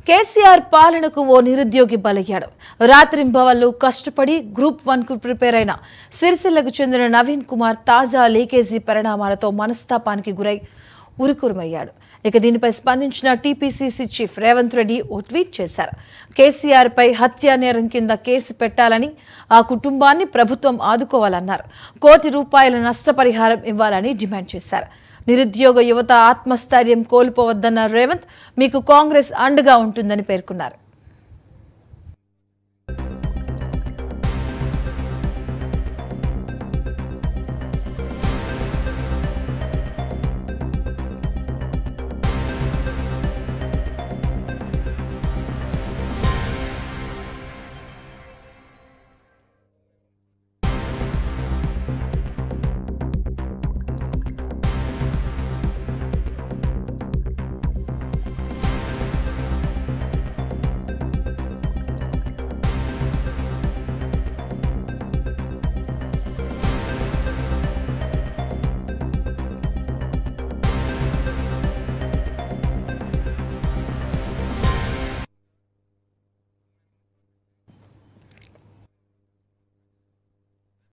కేసీఆర్ పాలనకు ఓ నిరుద్యోగి బలయ్యాడు రాత్రింబవళ్లు కష్టపడి గ్రూప్ వన్ కు ప్రిపేర్ అయిన సిరిసిల్లకు చెందిన నవీన్ కుమార్ తాజా లీకేజీ పరిణామాలతో మనస్తాపానికి గురై ఉరుకురుమయ్యాడు ఇక దీనిపై స్పందించిన టీపీసీసీ చీఫ్ రేవంత్ రెడ్డి ఓ ట్వీట్ చేశారు కేసీఆర్ పై హత్యా నేరం కింద కేసు పెట్టాలని ఆ కుటుంబాన్ని ప్రభుత్వం ఆదుకోవాలన్నారు కోటి రూపాయల నష్టపరిహారం ఇవ్వాలని డిమాండ్ చేశారు నిరుద్యోగ యువత ఆత్మస్థైర్యం కోల్పోవద్దన్న రేవంత్ మీకు కాంగ్రెస్ అండగా ఉంటుందని పేర్కొన్నారు